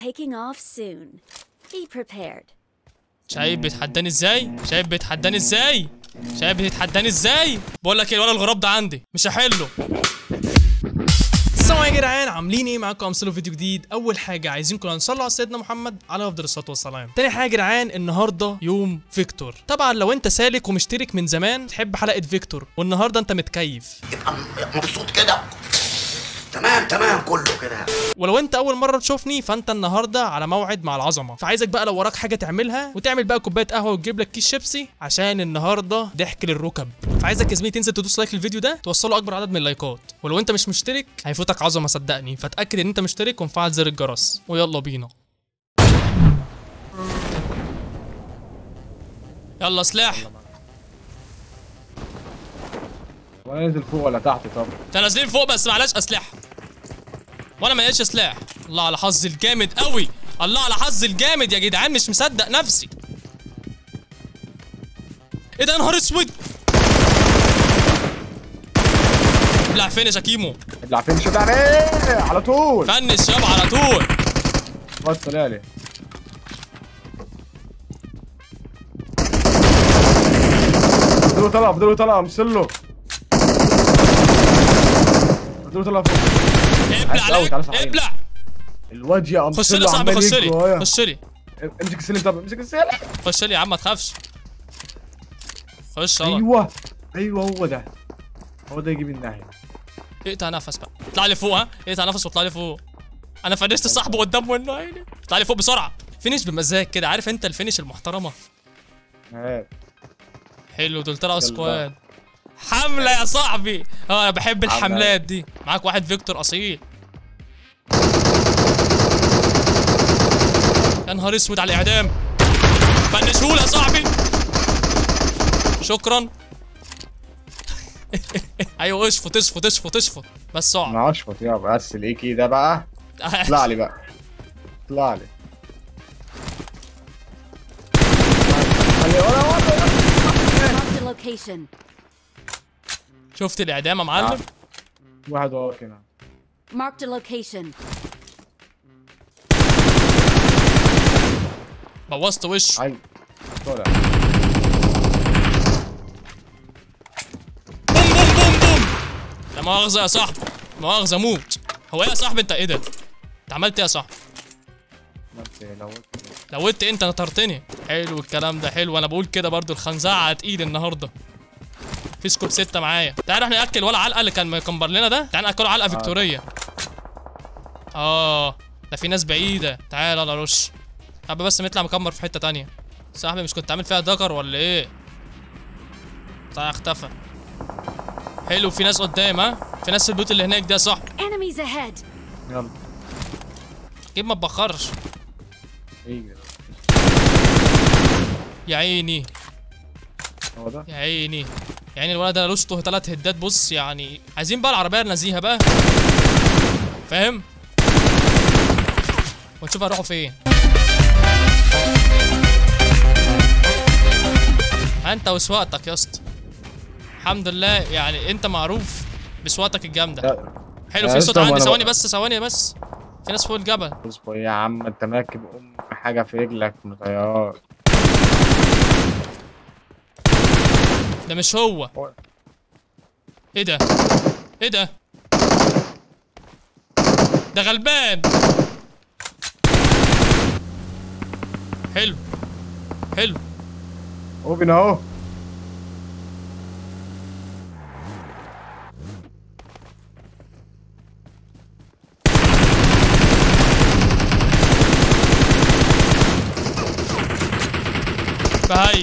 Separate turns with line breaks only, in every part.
taking off soon. Be prepared.
شايف بيتحداني ازاي شايف بيتحداني ازاي شايف بيتحداني ازاي بقول لك ايه الولد الغراب ده عندي مش هحله السلام عليكم يا جدعان عاملين ايه معاكم امثله فيديو جديد اول حاجه عايزينكم نصلوا على سيدنا محمد عليه افضل الصلاه والسلام تاني حاجه يا جدعان النهارده يوم فيكتور طبعا لو انت سالك ومشترك من زمان تحب حلقه فيكتور والنهارده انت متكيف
يبقى م- مبسوط كده تمام تمام كله كده
ولو انت اول مره تشوفني فانت النهارده على موعد مع العظمه فعايزك بقى لو وراك حاجه تعملها وتعمل بقى كوبايه قهوه وتجيب لك كيس شيبسي عشان النهارده ضحك للركب فعايزك يا زميلي تنزل تدوس لايك للفيديو ده توصله اكبر عدد من اللايكات ولو انت مش مشترك هيفوتك عظمه صدقني فتاكد ان انت مشترك ومفعل زر الجرس ويلا بينا يلا سلاح
وانا ننزل فوق ولا تحت طب
انت نازلين فوق بس معلاش اسلحه وانا ما لقيتش سلاح الله على حظي الجامد قوي الله على حظي الجامد يا جدعان مش مصدق نفسي ايه ده يا نهار اسود لا فينش يا كيمو
اللي عارفين شد عليه على طول
فنش يابا على طول
بس طلع لي فضلوا طلع فضلوا طلع مسله فضلوا طلع فوق
ابلع
عايز أوت،
عليك
عايز أعين.
ابلع
الواد يا
خش لي
امثله
يا صاحبي
عمال
خش
يجري
لي
ورايا.
خش لي
امسك السلم طب امسك السلم
خش لي يا عم ما تخافش خش يلا
ايوه ايوه هو ده هو ده يجيب الناحيه
اقطع نفس بقى اطلع لي فوق ها اقطع نفس واطلع لي فوق انا فنشت صاحبه قدام منه عيني اطلع لي فوق بسرعه فينش بمزاج كده عارف انت الفينش المحترمه
هات
حلو دول طلعوا
يلا.
سكواد حمله يا صاحبي اه انا بحب
حملة.
الحملات دي معاك واحد فيكتور اصيل يا نهار اسود على الاعدام فنشهول يا صاحبي شكرا ايوه اشفط اشفط اشفط اشفط بس اقعد
انا اشفط يا بس الايكي ده بقى اطلع لي بقى اطلع لي خلي ورا ورا
Marked a location.
شفت الاعدام يا معلم
واحد وراك هنا
Marked a location.
بوظت وش
عايز طالع
بوم بوم بوم بوم لا مؤاخذة يا صاحبي مؤاخذة موت هو ايه يا صاحبي انت ايه ده؟ انت عملت ايه يا صاحبي؟
بس لو
لوت انت نطرتني حلو الكلام ده حلو انا بقول كده برضو الخنزعة تقيل النهارده في سكوب ستة معايا تعال احنا ناكل ولا علقة اللي كان مكمبر لنا ده تعال ناكله علقة فيكتورية اه ده في ناس بعيدة تعال يلا رش حابب بس نطلع مكمر في حتة تانية صاحبي مش كنت عامل فيها دكر ولا ايه؟ طيب اختفى حلو في ناس قدام ها في ناس في البيوت اللي هناك ده صح
Enemies ahead.
يلا
اكيد ما تبخرش
ايجي
يا عيني
هو ده
يا عيني يعني الولد ده لوسته ثلاث هدات بص يعني عايزين بقى العربيه نزيهه بقى فاهم ونشوف هنروحوا فين انت وسواقتك يا اسطى الحمد لله يعني انت معروف بسواقتك الجامده
لا،
حلو
يا
في صوت
اسطى،
عندي
وأنا
ثواني
بقى-
بس ثواني بس في ناس فوق الجبل
اصبر يا عم انت مركب ام حاجه في رجلك مطيرات
ده مش هو
هو-
ايه ده ايه ده ده غلبان حلو حلو
اوبن اهو
بهاي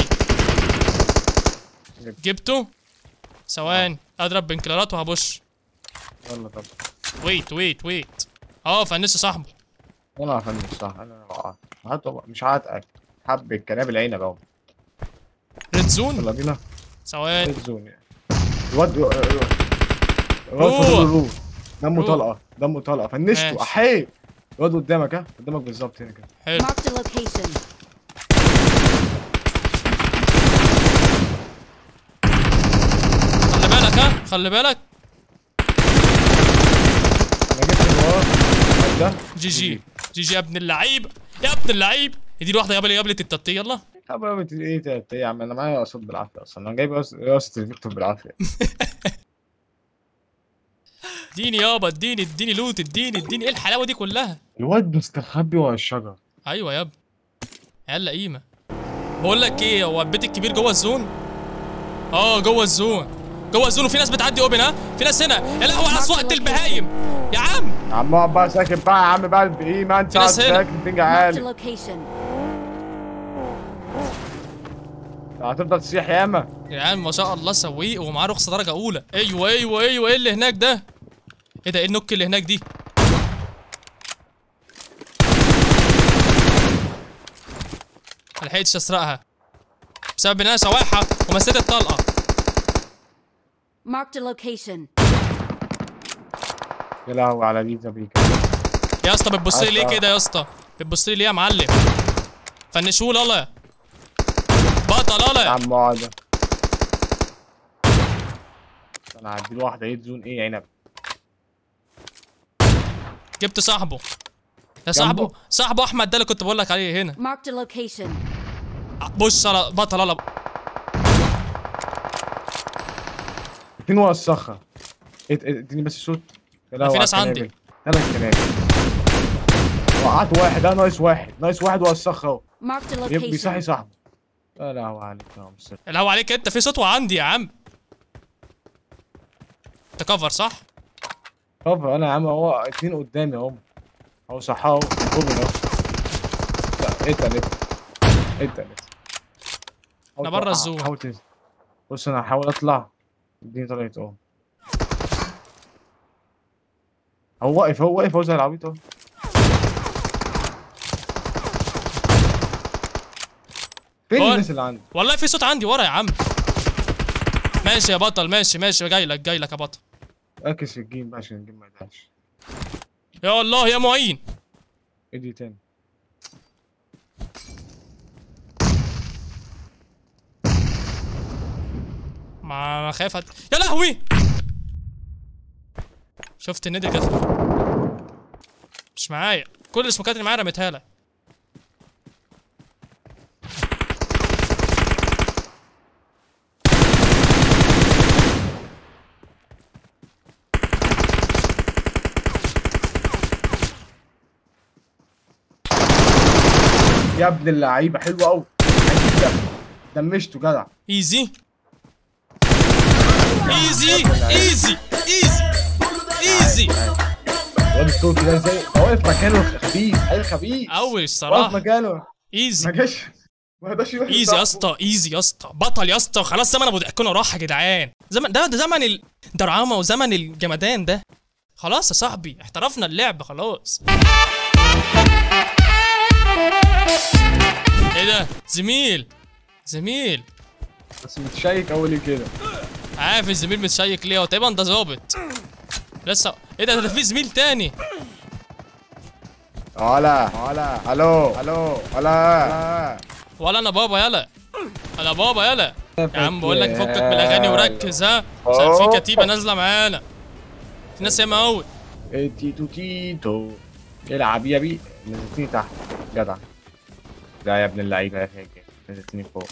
جبته ثواني اضرب بنكلارات وهبش
يلا طب
ويت ويت ويت اه فنس صاحبه
انا هفنش صح انا وقعت هات والله، مش هاتقل حب الكلام العنب اهو
ريد زون
يلا بينا
ثواني
ريد زون يعني. الواد الواد
روح.
فضل روح دمه
روح.
طلقه دمه طلقه فنشته
ماشي.
احي الواد قدامك ها قدامك بالظبط هنا كده
حلو
Marked a location.
خلي بالك ها خلي بالك
انا جبت اللي وراه الواد ده
جي جي جي جي يا ابن اللعيب يا ابن اللعيب دي واحده قبل قبل التطي يلا
طب يا بنت ايه تلات ايه يا عم انا معايا قصاد بالعافيه اصلا انا جايب قص- قصة الفيكتور بالعافيه
اديني يابا اديني اديني لوت اديني اديني ايه الحلاوه دي كلها
الواد مستخبي ورا الشجر
ايوه يا ابني عيال قيمه بقول لك ايه هو البيت الكبير جوه الزون اه جوه الزون جوه الزون وفي ناس بتعدي اوبن ها في ناس هنا يا لهوي على سواقه البهايم يا عم
يا عم اقعد بقى ساكت بقى يا عم بقى بايه ما انت
في
قاعد
ناس هنا.
ساكت بتنجح
Marked a
عالي
location.
هتفضل تصيح ياما
يا عم ما شاء الله سويق ومعاه رخصه درجه اولى ايوه ايوه ايوه ايه اللي هناك ده ايه ده ايه النك اللي هناك دي ما لحقتش اسرقها بسبب ان انا شواحه ومسيت الطلقه
Marked a location.
يا لهوي على دي بيك
يا اسطى بتبص لي ليه
عارفة.
كده يا اسطى بتبص لي ليه يا معلم فنشوه يلا بطل
يا
يلا
عم اقعد انا هديله واحده ايه زون ايه عنب
جبت صاحبه يا صاحبه
جنبه؟
صاحبه احمد ده اللي كنت بقول لك عليه هنا
Marked a location.
بص يلا بطل يلا
اتنين ورا الصخره ات- ات- اديني بس الصوت يا لهوي
في
على
ناس عندي.
الكنابل. ثلاث كنابل وقعت واحد اه ناقص واحد ناقص واحد ورا الصخره اهو
Marked a
بي- بيصحي
location.
صاحبه يا لهوي عليك يا مصر
الهوا عليك انت في سطوة عندي يا عم انت كفر صح؟
طب انا يا عم هو اتنين قدامي اهو اهو صح اهو اوبن اهو لا اتقل اتقل اتقل
أنا برا الزون.
حاول تنزل بص انا هحاول اطلع اديني طلعت اهو هو واقف هو واقف هو زي العبيط اهو فين
هو-
الناس اللي عندي؟
والله في صوت عندي ورا يا عم ماشي يا بطل ماشي ماشي جاي لك جاي لك يا بطل
ركز في الجيم بقى عشان الجيم ما يضيعش
يا الله يا معين
ادي تاني
ما ما خايف هت... يا لهوي شفت النادي جت مش معايا كل السموكات اللي معايا رميتها لك
يا ابن اللعيبه حلوه قوي دمشته جدع
ايزي ايزي ايزي ايزي ايزي
الواد التركي ده ازاي ده واقف مكانه خبيث حي خبيث
قوي
واقف
الصراحه
مكانه
ايزي
ما جاش ما جاش يروح
ايزي يا
يصاحبه.
اسطى ايزي يا اسطى بطل يا اسطى خلاص زمن ابو ضحكونه راح يا جدعان زمن ده ده زمن الدرعامه وزمن الجمدان ده خلاص يا صاحبي احترفنا اللعب خلاص ايه ده زميل زميل
بس متشيك اول كده
عارف الزميل متشيك ليه هو تقريبا ده ظابط لسه ايه ده ده في زميل تاني
ولا ولا الو الو ولا
ولا انا بابا يلا انا بابا يلا يا عم بقول لك فكك من الاغاني وركز ها عشان في كتيبه نازله معانا في ناس ياما قوي
إيه تيتو تيتو العب يا بي نزلتني تحت جدع لا يا ابن اللعيبه يا فاكر نزلتني فوق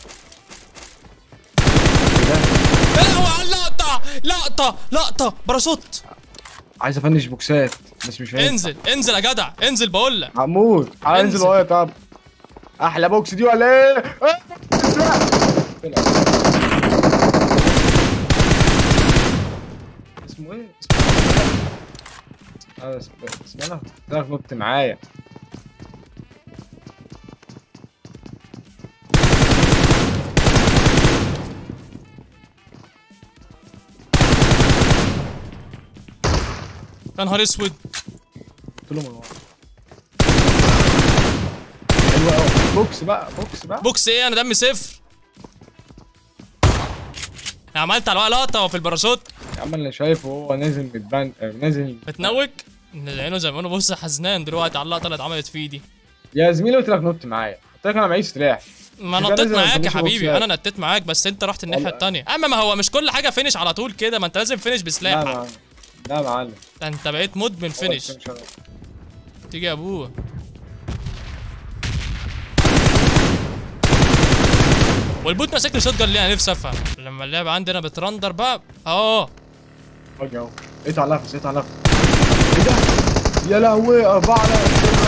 يا لهوي على اللقطه لقطه لقطه باراشوت
عايز افنش بوكسات بس مش هينفع
انزل انزل يا جدع انزل بقول لك
هموت تعال انزل
انزل.
ورايا طب احلى بوكس دي ولا ايه؟ آه! اسمه ايه؟ اسمه ايه؟ آه، اسمه اسمه انا تعرف نط معايا
يا نهار اسود
قلت له من ورا حلوة أوي. بوكس بقى بوكس بقى
بوكس ايه انا دمي صفر أنا عملت على الورق لقطه في الباراشوت
يا عم اللي شايفه هو نازل متبان آه، نازل
متنوك عينه زي ما انا بص حزنان دلوقتي على اللقطه اللي اتعملت في ايدي
يا زميلي قلت لك نط معايا قلت لك انا معيش سلاح
ما
يبقى
نطيت
لازم
معاك يا
أفنشه
حبيبي
بوكسات.
انا نطيت معاك بس انت رحت الناحيه
والله.
التانية اما ما هو مش كل حاجه فينش على طول كده ما انت لازم فينش
لا
بسلاح
ما لا يا معلم
ده انت بقيت مدمن فينش
مش أنا.
تيجي يا ابوه والبوت ماسك لي شوت جان ليه انا نفسي افهم لما اللعبه عندنا بترندر بقى اه
اجي اهو اقطع نفس اقطع نفس ايه ده؟ يا لهوي اربعه لا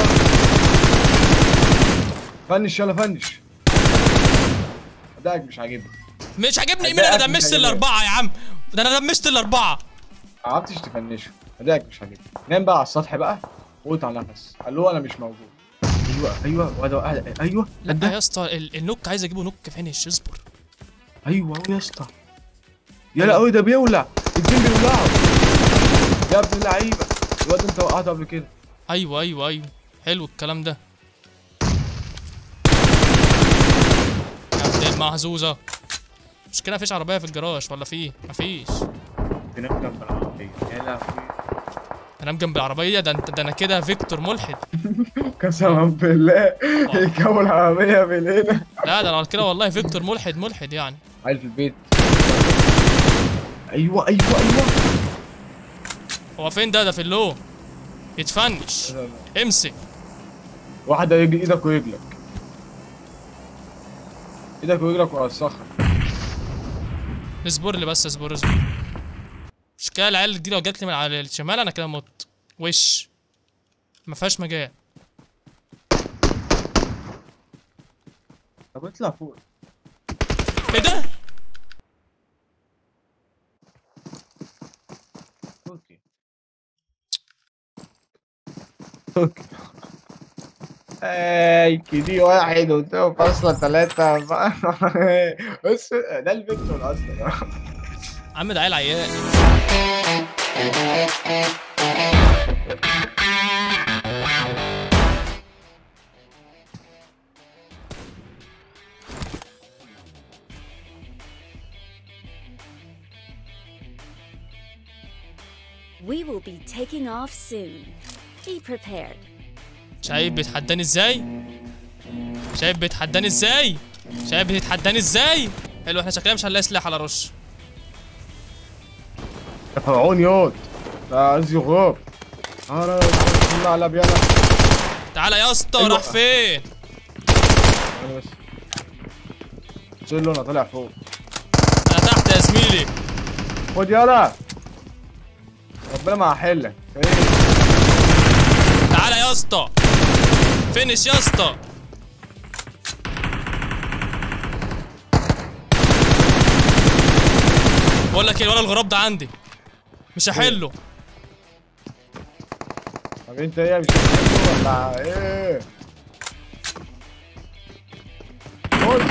فنش يلا فنش ادائك مش عاجبني
مش عاجبني مين
أداءك
انا
مش
دمشت
عاجبني.
الاربعه يا عم ده انا دمشت الاربعه
ما عرفتش تفنشه ادائك مش عاجبني نام بقى على السطح بقى واقطع نفس قال له انا مش موجود ايوه ايوه وهذا واحد ايوه
لا
ده
يا اسطى ال- النوك عايز اجيبه نوك فينش اصبر
ايوه اهو يا اسطى يا لهوي ده بيولع الاتنين بيولعوا يا ابن اللعيبه الواد انت وقعته قبل كده
ايوه ايوه ايوه حلو الكلام ده يا ابن المحظوظه مش كده مفيش عربيه في الجراج ولا في مفيش
بنام جنب العربيه يا لهوي
انام جنب العربيه ده انت ده انا كده فيكتور ملحد
قسما بالله يكون العربيه من هنا
لا ده انا كده والله فيكتور ملحد ملحد يعني
عيل في البيت ايوه ايوه ايوه
هو فين ده ده في اللو يتفنش امسك
واحده يجي ايدك ورجلك ايدك ورجلك ورا الصخر
اصبر لي بس اصبر اصبر مش كده العيال دي لو جات لي من على الشمال انا كده مت وش ما فيهاش مجال
طب اطلع فوق
ايه ده
اوكي اوكي اي كي واحد وتو فاصلة تلاتة بص ده الفيكتور اصلا
عم ده عيل عيال
We will be taking off soon. Be prepared.
شايف بيتحداني ازاي شايف بيتحداني ازاي شايف بيتحداني ازاي حلو احنا شكلنا مش هنلاقي سلاح على رش
فرعون ياض ده عايز يغاب انا الله على بيانا
تعالى يا اسطى
أيوة.
راح فين
انا بس شيل له انا طالع فوق
انا تحت يا زميلي
خد يلا ربنا ما هحلك ايه
تعالى يا اسطى فينش يا اسطى بقول لك ايه ولا الغراب ده عندي مش هحله
طب انت ايه مش هتحله ولا ايه خد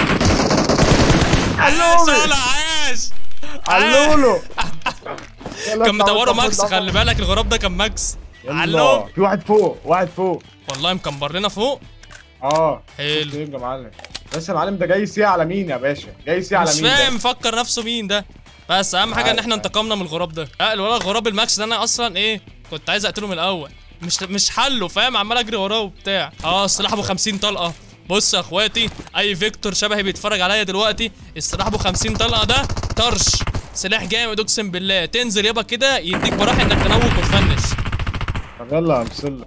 عاش
علولي
ولا عاش
علولو يلا
كان
اطلع
مدوره
وانت
ماكس
خد
خلي بالك الغراب ده كان ماكس
يلا.
علو
في واحد فوق واحد فوق
والله مكمبر لنا فوق
اه
حلو
شفت ايه يا معلم بس يا معلم ده جاي يسيع على مين يا باشا جاي يسيع على
مش
مين ده؟
فاهم فكر نفسه مين ده بس اهم حاجه ان
عارف،
احنا
عارف.
انتقمنا من الغراب ده لا الولد الغراب الماكس ده انا اصلا ايه كنت عايز اقتله من الاول مش مش حله فاهم عمال اجري وراه وبتاع اه السلاح ابو 50 طلقه بص يا اخواتي اي فيكتور شبهي بيتفرج عليا دلوقتي السلاح ابو 50 طلقه ده طرش سلاح جامد اقسم بالله تنزل يابا كده يديك براح انك تنوك وتفنش
طب يلا امثل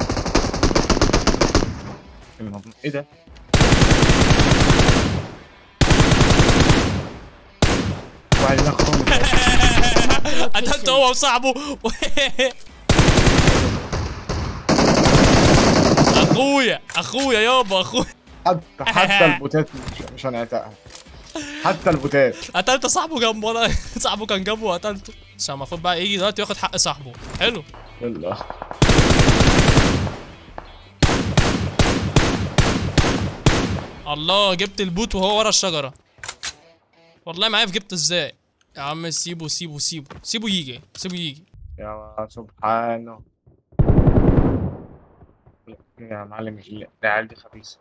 ايه ده؟ واحد هناك خالص
قتلت هو وصاحبه اخويا اخويا يابا اخويا
حتى حتى البوتات مش, مش هنعتقها حتى البوتات
قتلت صاحبه جنبه والله صاحبه كان جنبه وقتلته عشان المفروض بقى يجي دلوقتي ياخد حق صاحبه حلو
يلا
الله جبت البوت وهو ورا الشجره والله ما عارف جبته ازاي يا عم سيبه سيبه سيبه سيبه يجي سيبه يجي
يا سبحانه يا معلم العيال دي خبيثه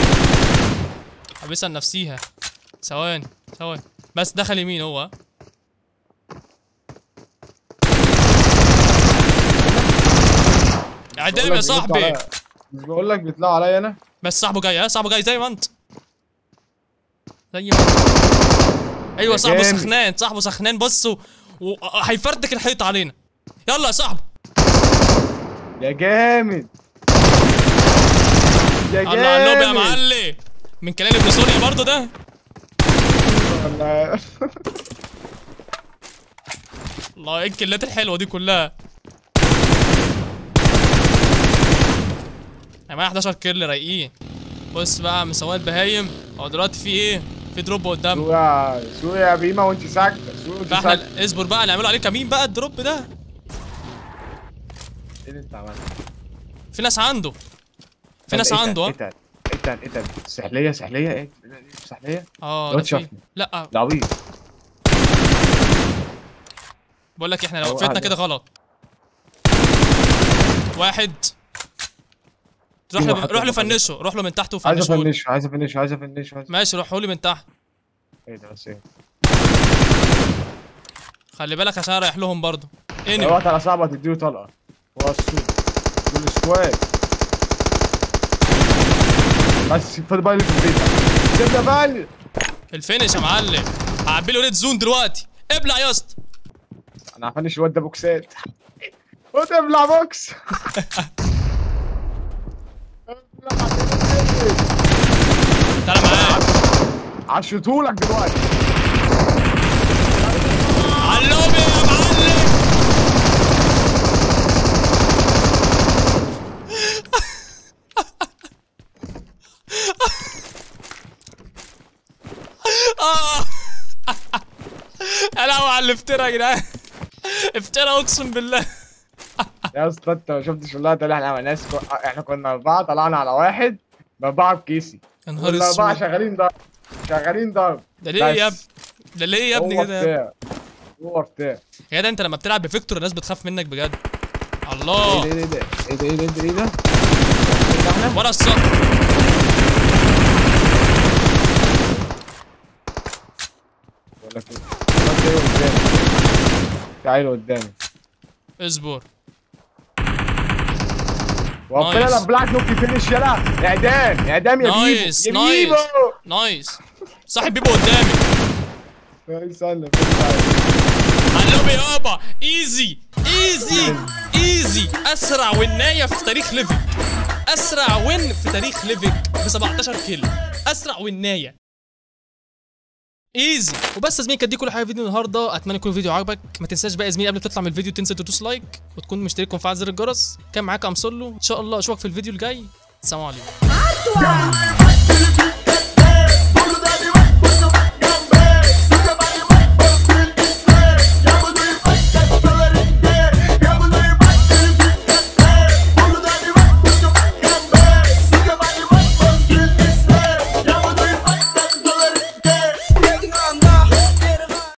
حبسها لنفسيها ثواني ثواني بس دخل يمين هو اعدام يا صاحبي
مش بقول لك بيطلعوا عليا انا
بس صاحبه جاي ها صاحبه جاي زي ما انت زي ما انت ايوه
يا
صاحبه
جامد.
سخنان صاحبه سخنان بص و- وهيفردك الحيط علينا يلا يا صاحبي
يا جامد يا جامد
الله على اللوب يا معلم من كلام ابن سوريا برضه ده
الله
الله ايه الكلات الحلوه دي كلها يا معايا 11 كيل رايقين بص بقى مسواه البهايم هو دلوقتي في ايه في دروب قدام
سوق يا سوق يا بيما وانت ساكته سوق وانت ساكته
فاحنا اصبر بقى نعمله عليه كمين بقى الدروب ده
ايه اللي انت عملته؟
في ناس عنده في ناس
اتقل،
عنده ها
اتقل اتقل اتقل سحليه سحليه ايه سحليه
اه
الواد
ده في
شافني.
لا
ده عبيط
بقول لك احنا لو
هو
وقفتنا
قاعد.
كده غلط واحد روح
في
له
واحد
روح له
طبعاً.
فنشه روح له من تحت
عايز
وفنشه له.
افنشه عايز افنشه عايز افنشه عايز
ماشي روحوا لي من تحت
ايه ده بس ايه
خلي بالك عشان رايح لهم برضه
لو
انمي
وقت على صعبه تديله طلقه هو السوق دول سكواد بس فاضل بالي في البيت سيبنا بالي
الفينش يا معلم هعبي له ريد زون دلوقتي ابلع يا اسطى
انا هفنش الواد ده بوكسات خد ابلع بوكس
تعالى معايا
عشتهولك دلوقتي
علومي يا معلم آه. يا لهوي على الافتراء يا جدعان افتراء اقسم بالله
يا اسطى انت ما شفتش اللقطه اللي احنا عملناها سكو- احنا كنا اربعه طلعنا على واحد باربعه بكيسي
يا نهار
والاربعه
اسود
شغالين ضرب شغالين ضرب
ده ليه يا ابني
بس.
ده ليه يا ابني
هو
كده
بتاع هو بتاع
يا ده انت لما بتلعب بفيكتور الناس بتخاف منك بجد
ايه
الله
ده ايه ده ايه ده ايه ده ايه ده ايه ده ايه ده احنا
ولا الصقر
بقول لك ايه تعالوا قدامي تعالوا قدامي
اصبر
وربنا
نايس.
لبلعك نوكي فينش يلا اعدام اعدام يا
نايس
بيبو يا
نايس
بيبو
نايس صاحب بيبو قدامي
استنى
علومي يابا ايزي ايزي ايزي اسرع ونايه في تاريخ ليفك اسرع وين في تاريخ ليفك ب 17 كيلو اسرع ونايه ايزي وبس يا زميلي كانت دي كل حاجه في فيديو النهارده اتمنى يكون الفيديو عجبك ما تنساش بقى يا زميلي قبل ما تطلع من الفيديو تنسى تدوس لايك وتكون مشترك ومفعل زر الجرس كان معاك امصلو ان شاء الله اشوفك في الفيديو الجاي السلام عليكم